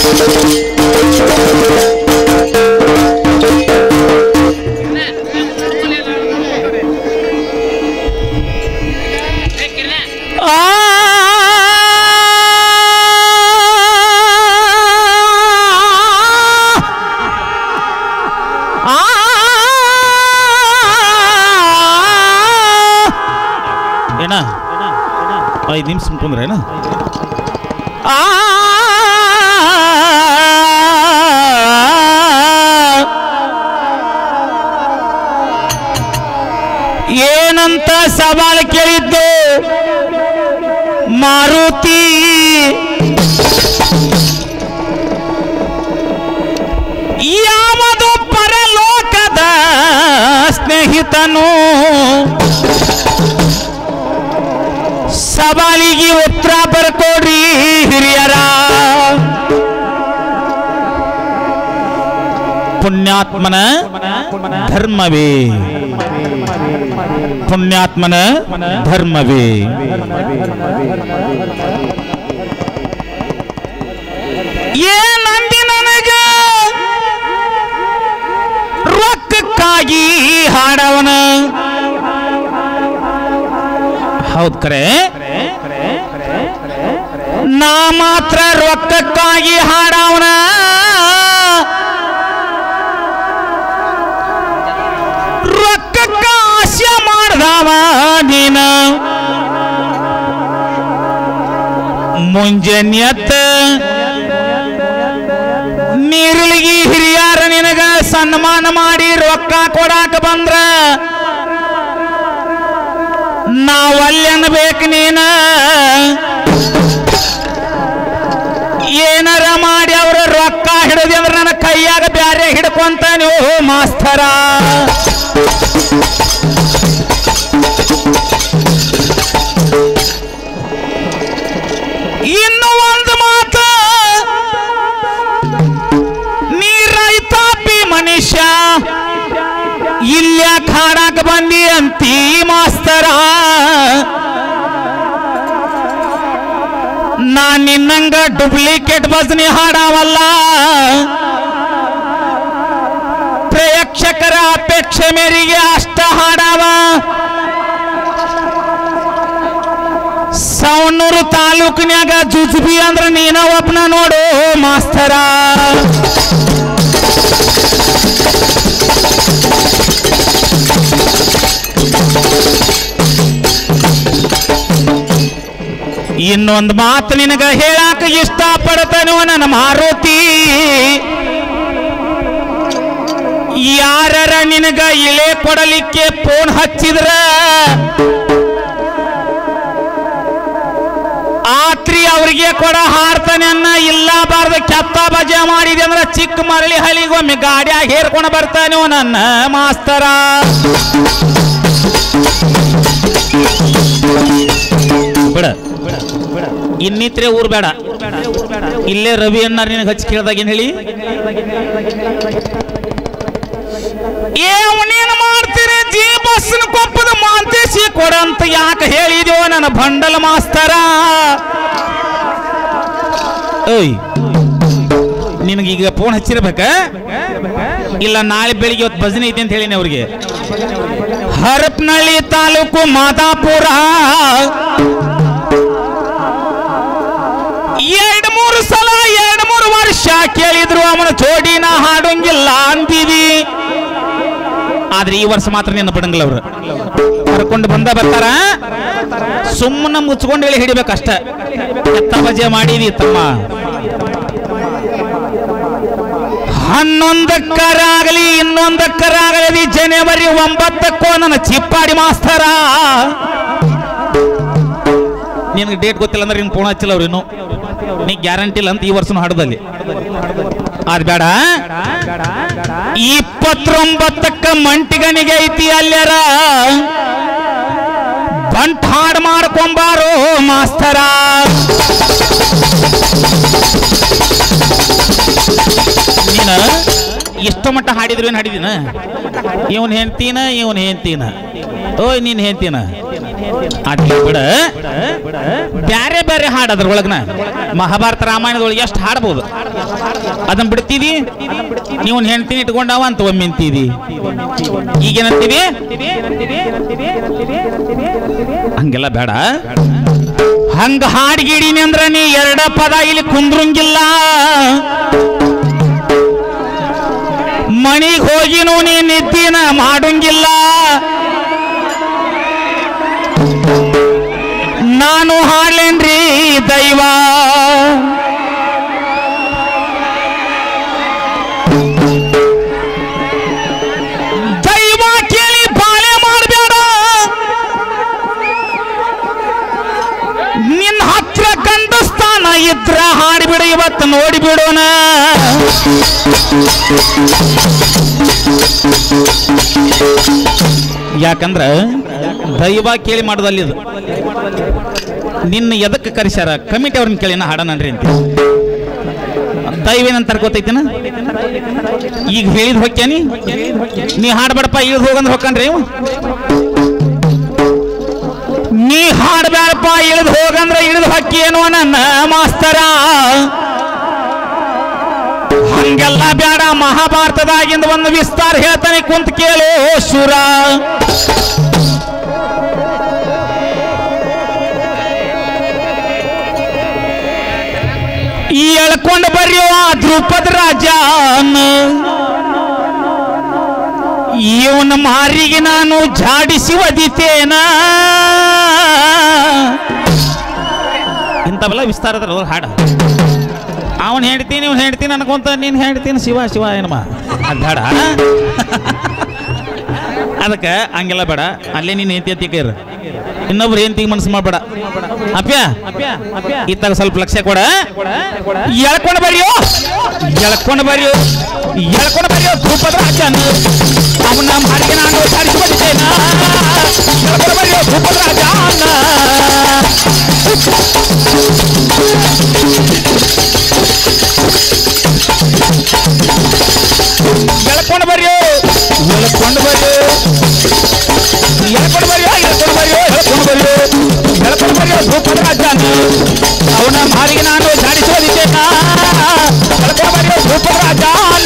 ಏನ ಐದು ನಿಮಿಷ ಕುಂದ್ರೇನ ಏನಂತ ಸವಾಲ್ ಕೇಳಿದ್ದು ಮಾರುತಿ ಯಾವುದು ಪರಲೋಕದ ಸ್ನೇಹಿತನು ಸವಾಲಿಗೆ ಉತ್ತರ ಬರ್ಕೊಡ್ರಿ ಹಿರಿಯರ ಪುಣ್ಯಾತ್ಮನ ಧರ್ಮವೇ ಪುಣ್ಯಾತ್ಮನ ಧರ್ಮವೇ ಏನಂದಿ ನನಗ ರೊಕ್ಕಕ್ಕಾಗಿ ಹಾಡವನ ಹೌದ್ ಕರೆ ನಾ ಮಾತ್ರ ರೊಕ್ಕಕ್ಕಾಗಿ ಹಾಡವನ ರೊಕ್ಕಕ್ಕ ಆಸೆ ಮಾಡ್ದವ ನೀನ ಮುಂಜಾನೆ ಎತ್ತ ನೀರುಳಿಗಿ ಹಿರಿಯಾರ ನಿನಗ ಸನ್ಮಾನ ಮಾಡಿ ರೊಕ್ಕ ಕೊಡಾಕ ಬಂದ್ರ ನಾವಲ್ಲಿ ಅನ್ಬೇಕು ನೀನ ಏನಾರ ಮಾಡಿ ಅವ್ರ ರೊಕ್ಕ ಹಿಡಿದಿ ಅಂದ್ರೆ ನನ್ನ ಕೈಯಾಗ ಬ್ಯಾರೆ ಹಿಡ್ಕೊಂತ ನೀವು ಮಾಸ್ತರ ಇನ್ನು ಒಂದು ಮಾತು ನೀ ರೈತಾಪಿ ಮನುಷ್ಯ ಇಲ್ಯಾಕ ಹಾಡಾಕ ಬಂದಿ ಅಂತೀ ಮಾಸ್ತರ ನಾ ನಿನ್ನಂಗ ಡೂಪ್ಲಿಕೇಟ್ ಭಜನೆ ಹಾಡವಲ್ಲ ಪ್ರೇಕ್ಷಕರ ಅಪೇಕ್ಷೆ ಮೇರೆಗೆ ಅಷ್ಟ ಹಾಡವ ಸವಣೂರು ತಾಲೂಕಿನ್ಯಾಗ ಜುಜುಬಿ ಅಂದ್ರ ನೀನ ಒಬ್ನ ನೋಡು ಮಾಸ್ತರ ಇನ್ನೊಂದು ಮಾತು ನಿನಗ ಹೇಳಾಕ ಇಷ್ಟ ಪಡ್ತಾನೋ ನನ್ನ ಮಾರುತಿ ಯಾರರ ನಿನಗ ಇಳೆ ಕೊಡಲಿಕ್ಕೆ ಫೋನ್ ಹಚ್ಚಿದ್ರ ಆತ್ರಿ ಅವ್ರಿಗೆ ಕೊಡ ಹಾರ್ತಾನೆ ಅನ್ನ ಇಲ್ಲ ಬಾರ್ದ ಕೆತ್ತ ಬಜೆ ಮಾಡಿದೆ ಅಂದ್ರೆ ಚಿಕ್ಕ ಮರಳಿ ಹಲಿಗೊಮ್ಮೆ ಗಾಡಿಯಾಗ ಹೇರ್ಕೊಂಡು ಬರ್ತಾನೆ ನನ್ನ ಮಾಸ್ತರ ಬಿಡ ಇನ್ನಿತ್ರೆ ಊರ್ ಬೇಡ ಇಲ್ಲೇ ರವಿ ಅನ್ನಾರ ನಿನಗೆ ಹಚ್ಚಿ ಕೇಳ್ದಾಗ ಏನ್ ಹೇಳಿ ಏನೇನು ಮಾಡ್ತೀರಿ ಜಿ ಬಸ್ನ ಕೊಪ್ಪದ ಮಾಂತೇಶಿ ಕೊಡಂತ ಯಾಕೆ ಹೇಳಿದ್ಯೋ ನನ್ನ ಭಂಡಲ ಮಾಸ್ತರ ಏಯ್ ನಿನಗೀಗ ಫೋನ್ ಹಚ್ಚಿರ್ಬೇಕ ಇಲ್ಲ ನಾಳೆ ಬೆಳಿಗ್ಗೆ ಇವತ್ತು ಭಜನೆ ಐತೆ ಅಂತ ಹೇಳಿನಿ ಅವ್ರಿಗೆ ಹರಪನಹಳ್ಳಿ ತಾಲೂಕು ಮಾದಾಪುರ ಎರಡು ಮೂರು ಸಲ ಎರಡು ಮೂರು ವರ್ಷ ಕೇಳಿದ್ರು ಅವನ ಜೋಡಿನ ಹಾಡೋಂಗಿಲ್ಲ ಅಂದಿವಿ ಆದ್ರೆ ಈ ವರ್ಷ ಮಾತ್ರ ನಿನ್ನ ಬಿಡಂಗಿಲ್ಲ ಅವರು ಕರ್ಕೊಂಡು ಬಂದ ಬರ್ತಾರ ಸುಮ್ಮನೆ ಮುಚ್ಕೊಂಡು ಹೇಳಿ ಹಿಡಿಬೇಕಷ್ಟ ಎತ್ತ ಬಜೆ ಮಾಡಿದಿ ತಮ್ಮ ಹನ್ನೊಂದಕ್ಕರಾಗಲಿ ಇನ್ನೊಂದಕ್ಕರಾಗಲಿ ಜನವರಿ ಒಂಬತ್ತಕ್ಕೋ ನನ್ನ ಚಿಪ್ಪಾಡಿ ಮಾಸ್ತರ ನಿನಗೆ ಡೇಟ್ ಗೊತ್ತಿಲ್ಲ ಅಂದ್ರೆ ನಿನ್ ಫೋನ್ ಹಚ್ಚಿಲ್ಲ ಅವ್ರು ಇನ್ನು ನೀ ಗ್ಯಾರಂಟಿ ಇಲ್ಲ ಅಂತ ಈ ವರ್ಷನೂ ಹಾಡದಲ್ಲಿ ಅದ್ ಬೇಡ ಇಪ್ಪತ್ತೊಂಬತ್ತಕ್ಕ ಮಂಟಿಗನಿಗೆ ಐತಿ ಅಲ್ಯಾರ ಬಂಟ್ ಹಾಡ್ ಮಾಡ್ಕೊಂಬಾರೋ ಮಾಸ್ತರ ನೀನ ಎಷ್ಟು ಮಟ್ಟ ಹಾಡಿದ್ರು ಏನು ಹಾಡಿದಿನ ಇವನ್ ಹೆಂಡ್ತೀನ ಇವನ್ ಹೆಂಡ್ತೀನ ಓಯ್ ನೀನ್ ಹೆಂಡ್ತೀನ ಅಡ್ಲಿ ಬಿಡ ಬ್ಯಾರೆ ಬ್ಯಾರೆ ಹಾಡು ಅದ್ರೊಳಗನ ಮಹಾಭಾರತ ರಾಮಾಯಣದೊಳಗೆ ಎಷ್ಟು ಹಾಡ್ಬೋದು ಅದನ್ನ ಬಿಡ್ತೀವಿ ನೀವು ಹೆಣ್ತೀನಿ ಇಟ್ಕೊಂಡವ ಅಂತ ಒಮ್ಮೆ ನಿಂತೀವಿ ಈಗೇನಂತೀವಿ ಹಂಗೆಲ್ಲ ಬೇಡ ಹಂಗ ಹಾಡ್ಗಿಡೀನಿ ಅಂದ್ರ ನೀ ಎರಡ ಪದ ಇಲ್ಲಿ ಕುಂದ್ರಂಗಿಲ್ಲ ಮಣಿಗ್ ಹೋಗಿನೂ ನೀ ನಿದ್ದಿನ ಮಾಡಂಗಿಲ್ಲ ನಾನು ಹಾಡ್ಲೇನ್ರಿ ದೈವ ದೈವ ಕೇಳಿ ಬಾಳೆ ಮಾಡಬೇಡ ನಿನ್ನ ಹತ್ರ ಕಂಡ ಸ್ಥಾನ ಇದ್ರ ಹಾಡಿಬಿಡು ಇವತ್ತು ನೋಡಿಬಿಡೋಣ ಯಾಕಂದ್ರ ದೈವ ಕೇಳಿ ಮಾಡೋದಲ್ಲಿ ಇದು ನಿನ್ನ ಎದಕ್ಕೆ ಕರೆಸ್ಯಾರ ಕಮಿಟಿ ಅವ್ರನ್ನ ಕೇಳಿ ನಾ ಹಾಡನನ್ರಿ ಅಂತ ದೈವ ಏನಂತಾರ ಗೊತ್ತೈತಿನ ಈಗ ಹೇಳಿದ್ ಹೊಕ್ಯಾನಿ ನೀ ಹಾಡ್ಬೇಡಪ್ಪ ಇಳಿದು ಹೋಗಂದ್ರೆ ಹೊಕ್ಕನ್ರಿ ಇವ ನೀ ಹಾಡ್ಬೇಡಪ್ಪ ಇಳಿದು ಹೋಗಂದ್ರೆ ಇಳಿದು ಹೊಕ್ಕಿ ಏನು ನನ್ನ ಮಾಸ್ತರ ಹಂಗೆಲ್ಲ ಬೇಡ ಮಹಾಭಾರತದಾಗಿಂದ ಒಂದು ವಿಸ್ತಾರ ಹೇಳ್ತಾನೆ ಕುಂತ ಕೇಳು ಶೂರ ಈ ಎಳ್ಕೊಂಡು ಬರ್ಯೋ ದ್ರುಪದ ರಾಜನ ಇವನ ಮಾರಿಗೆ ನಾನು ಜಾಡಿಸಿ ಒದಿತೇನ ಇಂಥವೆಲ್ಲ ವಿಸ್ತಾರದ ಹಾಡ ಅವನ್ ಹೇಳ್ತೀನಿ ಇವ್ನು ಹೇಳ್ತೀನಿ ಅನ್ಕೊಂತ ನೀನು ಹೇಳ್ತೀನಿ ಶಿವ ಶಿವ ಏನಮ್ಮ ಅದು ಬೇಡ ಅದಕ್ಕೆ ಹಂಗೆಲ್ಲ ಬೇಡ ಅಲ್ಲೇ ನೀನು ಹೆಂಡತಿ ಎತ್ತಿ ಇರು ಇನ್ನೊಬ್ರು ಹೆಂಡತಿಗೆ ಮನಸ್ಸು ಮಾಡಬೇಡ ಅಪ್ಯ ಇತ್ತಾಗ ಸ್ವಲ್ಪ ಲಕ್ಷ್ಯ ಕೊಡ ಎಳ್ಕೊಂಡು ಬರ್ರಿಯೋ ಎಳ್ಕೊಂಡು ಬರ್ರಿಯೋ ಎಳ್ಕೊಂಡು ಬರ್ರಿಯೋ ಧೂಪದ ರಾಜನ ಅವನ ಮಾರಿಗೆ ನಾನು ಸಾರಿಸಿ ಬಂದಿದ್ದೇನ ಎಳ್ಕೊಂಡು ಬರ್ರಿಯೋ ಧೂಪದ ರಾಜನ ಎಳ್ಕೊಂಡು ಬರ್ರಿಯೋ ಎಳ್ಕೊಂಡು ಬರ್ರಿಯೋ ಎಳ್ಕೊಂಡು ಬರ್ರಿಯೋ ಎಳ್ಕೊಂಡು ಬರ್ರಿಯೋ ಎಳ್ಕೊಂಡು ಬರ್ರಿಯೋ ಎಳ್ಕೊಂಡು ಬರ್ರಿಯೋ ಧೂಪದ ರಾಜನ ಅವನ ಮಾರಿಗೆ ನಾನು ಜಾಡಿಸೋದಿದ್ದೇನ ಎಳ್ಕೊಂಡು ಬರ್ರಿಯೋ ಧೂಪದ ರಾಜನ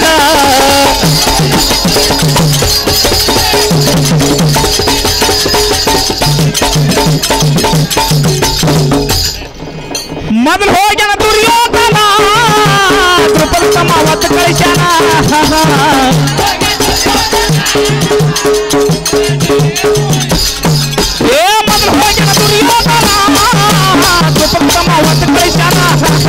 ಮೊದಲು ಹೋಗ್ಯಾನ ದುರ್ಯೋಧನ ದ್ರುಪದ ತಮ್ಮ ಒತ್ತು ಕಳಿಸ್ಯಾನ ಏ ಮೊದಲು ಹೋಗ್ಯಾನ ದುರ್ಯೋಧನ ದ್ರುಪದ ತಮ್ಮ ಒತ್ತು ಕಳಿಸ್ಯಾನ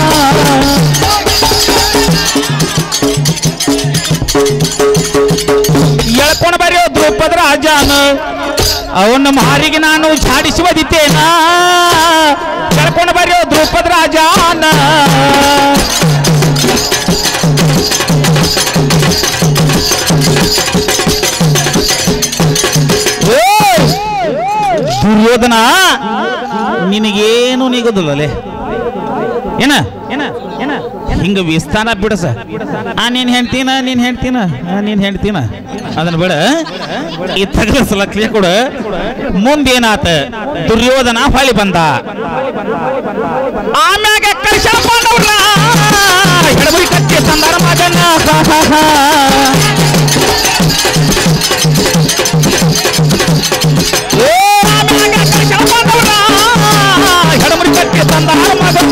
ಎಳ್ಕೊಂಡು ಬರ್ಯೋ ದ್ರೌಪದ ರಾಜನ ಅವನ ಮಾರಿಗೆ ನಾನು ಝಾಡಿಸಿ ಒದಿತೇನ ಎಳ್ಕೊಂಡು ಬರ್ಯೋ ದ್ರೌಪದ ರಾಜನ ಏ, ದುರ್ಯೋಧನ ನಿನಗೇನು ನಿಗೋದಿಲ್ಲಲೇ ಏನ ಏನ ಏನ ಹಿಂಗ ವಿಸ್ತಾನ ಬಿಡಸ ಆ ನೀನ್ ಹೆಣ್ತೀನ ನೀನ್ ಹೆಣ್ತೀನ ಆ, ನೀನ್ ಹೆಣ್ತೀನ ಅದನ್ನ ಬಿಡ ಈ ತಗಲ ಸಲ ಕ್ಲಿಯರ್ ಕೊಡು ಮುಂದೇನಾತ ದುರ್ಯೋಧನ ಹೊಳಿ ಬಂದ ಆಮ್ಯಾಗ ಕರ್ಷಣ ಪಾಂಡವ್ರನ್ನ ಎಡಬರಿ ಕಟ್ಟಿ ತಂದಾರ ಮಗನ ಏ ಆಮ್ಯಾಗ ಕರ್ಷಣ ಪಾಂಡವ್ರನ್ನ ಎಡಬರಿ ಕಟ್ಟಿ ತಂದಾರ ಮಗನ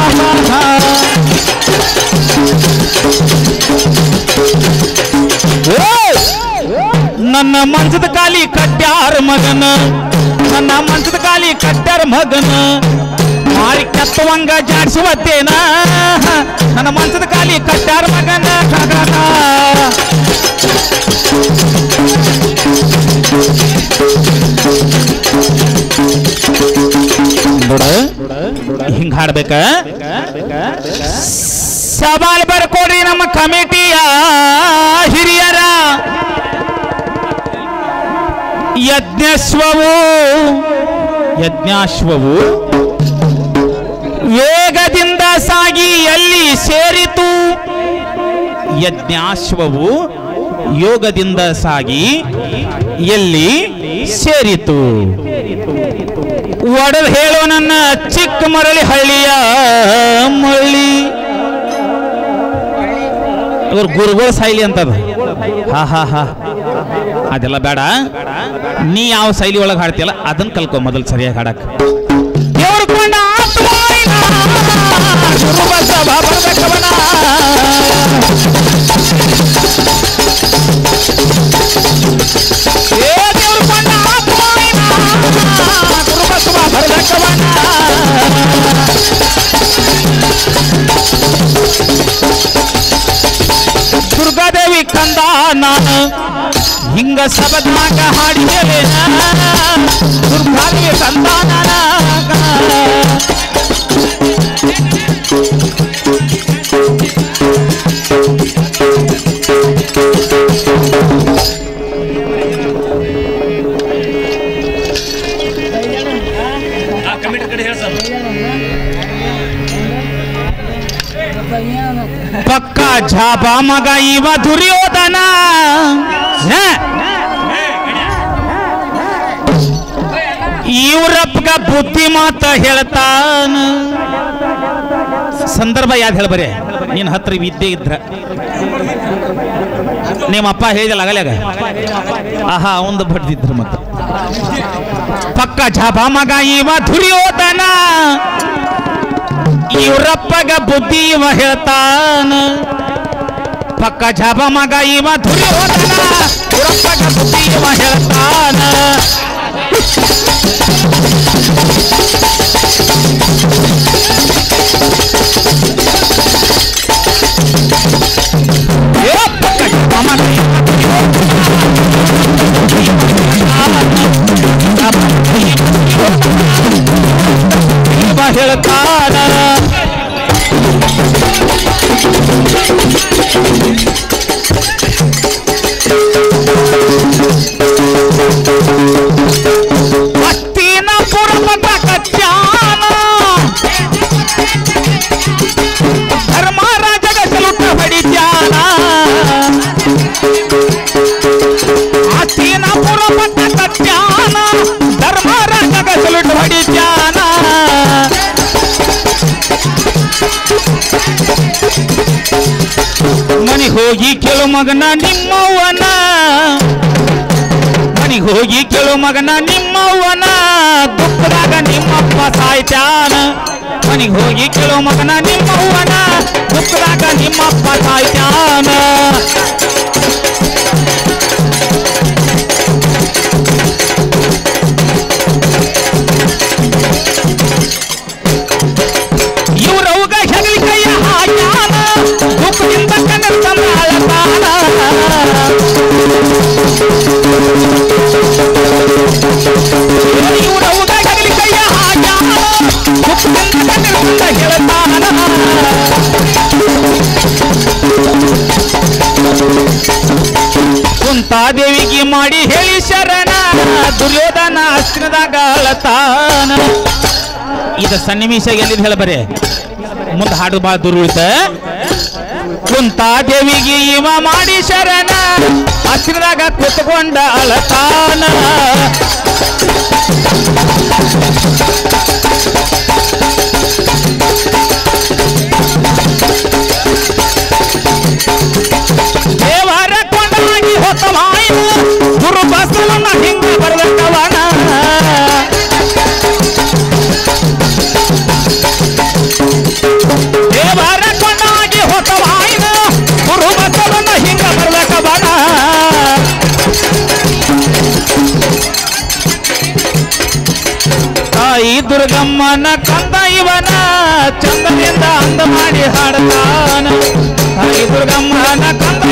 ಏ! ನನ್ನ ಮಂಚದ ಕಾಲಿ ಕಟ್ಟ್ಯಾರ ಮಗನ ನನ್ನ ಮಂಚದ ಕಾಲಿ ಕಟ್ಟ್ಯಾರ ಮಗನ ಮಾರಿ ಕೆತ್ತವಂಗ ಜಾಡ್ಸುವತ್ತೇನ ನನ್ನ ಮಂಚದ ಕಾಲಿ ಕಟ್ಟ್ಯಾರ ಮಗನ ನೋಡ ಹಿಂಗ ಹಾಡ್ಬೇಕ ಸವಾಲ್ ಬರ್ಕೊಡ್ರಿ ನಮ್ಮ ಕಮಿಟಿಯ ಹಿರಿಯರ ಯಜ್ಞಶ್ವವು ಯಜ್ಞಾಶ್ವವು ವೇಗದಿಂದ ಸಾಗಿ ಎಲ್ಲಿ ಸೇರಿತು ಯಜ್ಞಾಶ್ವವು ಯೋಗದಿಂದ ಸಾಗಿ ಎಲ್ಲಿ ಸೇರಿತು ಒಡೆದು ಹೇಳು ನನ್ನ ಚಿಕ್ಕ ಮರಳಿ ಹಳ್ಳಿಯ ಮಳ್ಳಿ ಇವ್ರ ಗುರುಗಳು ಶೈಲಿ ಅಂತದ ಹಾ ಹಾ ಹಾ ಅದೆಲ್ಲ ಬೇಡ ನೀ ಯಾವ ಶೈಲಿ ಒಳಗೆ ಹಾಡ್ತೀಯಲ್ಲ ಅದನ್ನ ಕಲ್ಕೊ ಮೊದಲು ಸರಿಯಾಗಿ ಹಾಡಕ್ ದೇವ್ರ ಕೊಂಡ ಆತ್ಮಾಯಿನ ಗುರುಬಸವ ಬರ್ಬೇಕವನ. ಏ ದೇವ್ರ ಕೊಂಡ ಆತ್ಮಾಯಿನ ಗುರುಬಸವ ಬರ್ಬೇಕವನ. ದುರ್ಗಾದೇವಿ ಕಂದ ನಾನು ಹಿಂಗ ಸಬದ್ನಾಗ ಹಾಡಿದ್ದೇನೆ ದುರ್ಗಾದೇವಿ ಕಂದ ನಾನಾಗ. ಕಮಿಟಿ ಕಡೆ ಹೇಳಿ ಸರ್ ಪಕ್ಕ ಝಾಬ ಮಗ ಇವ ದುರ್ಯೋಧನ ಹ? ಇವ್ರಪ್ಪಗ ಬುದ್ಧಿ ಮಾತ ಹೇಳ್ತಾನ ಸಂದರ್ಭ ಯಾವ್ದು ಹೇಳ್ಬರಿ ನಿನ್ನ ಹತ್ರ ವಿದ್ಯೆ ಇದ್ರ ನಿಮ್ಮ ಅಪ್ಪ ಹೇಳಿದಲ್ಲ ಆಗಲ್ಯಾಗ ಆಹಾ ಅವಂದು ಬಡ್ದಿದ್ರು ಮತ್ತ ಪಕ್ಕ ಝಾಬ ಮಗ ಇವ ದುರ್ಯೋಧನ ಇವ್ರಪ್ಪಗ ಬುದ್ಧಿ ಇವ ಹೇಳ್ತಾನ ಪಕ್ಕ ಝಾಬ ಮಗ ಇವ ದುರ್ಯೋಧನ ಇವ್ರಪ್ಪಗ ಬುದ್ಧಿ ಇವ ಹೇಳ್ತಾನ ಏ ಪಕ್ಕ ಝಾಬ ಮಗ ಇವ ಇವ ಹೇಳ್ತಾನ ಹತ್ತಿನಪುರ ಮಠ ಕಚ್ಚಾನ ಧರ್ಮರಾಜಗ ಸಲುಟ ಹೊಡಿತ್ಯಾನ ಹತ್ತಿನಪುರ ಮಠ ಕಚ್ಚಾನ ಧರ್ಮರಾಜಗ ಸಲುಟ ಹೊಡಿತ್ಯಾನ ಮನಿ ಹೋಗಿ ಕೇಳು ಮಗನ ನಿಮ್ಮವ್ವನ ಮನಿಗೆ ಹೋಗಿ ಕೇಳು ಮಗನ ನಿಮ್ಮವ್ವನ ದುಃಖದಾಗ ನಿಮ್ಮಪ್ಪ ಸಾಯ್ತಾನ ಮನಿಗೆ ಹೋಗಿ ಕೇಳು ಮಗನ ನಿಮ್ಮವ್ವನ ದುಃಖದಾಗ ನಿಮ್ಮಪ್ಪ ಸಾಯ್ತಾನ ಇವ್ರವ್ಗ ಹೆಗಲಿ ಕೈಯ ಹಾಕ್ಯಾನ ದುಃಖದಿಂದ ಕಣ್ಣು ತಂದ ಅಳತಾನ ಇವ್ರ ಉದಾಗಲಿ ಕೈಯ ಹಾಕ್ಯಾನ ದುಃಖದಿಂದ ಕಣ್ಣು ತಂದ ಹೇಳ್ತಾನ ಕುಂತಾದೇವಿಗೆ ಮಾಡಿ ಹೇಳಿ ಶರಣ ದುರ್ಯೋಧನ ಅಸ್ತ್ರದಾಗ ಅಳತಾನ ಇದ ಸನ್ನಿವೇಶ ಎಲ್ಲಿದ್ ಹೇಳಬರೆ ಮುಂದೆ ಹಾಡು ಬಾ ದೂರ ಉಳಿತ ಕುಂತಾದೇವಿಗೆ ಇವ ಮಾಡಿ ಶರಣ ಹಸಿರದಾಗ ಕುತ್ಕೊಂಡ ಅಳತಾನ ದೇವರ ಕೊಂಡಾಗಿ ಹೊತ್ತ ಮಾಯು ಗುರು ಬಸವನ ಹಿಂಗ ಬರ್ಬೇಕವನ ದೇವರ ಕೊಂಡಾಗಿ ಹೊತ್ತ ಮಾಯು ಗುರು ಬಸವನ ಹಿಂಗ ಬರ್ಬೇಕವನ ತಾಯಿ ದುರ್ಗಮ್ಮನ ಕಂದ ಇವನ ಚಂದದಿಂದ ಅಂದ ಮಾಡಿ ಹಾಡತಾನ ತಾಯಿ ದುರ್ಗಮ್ಮನ ಕಂದ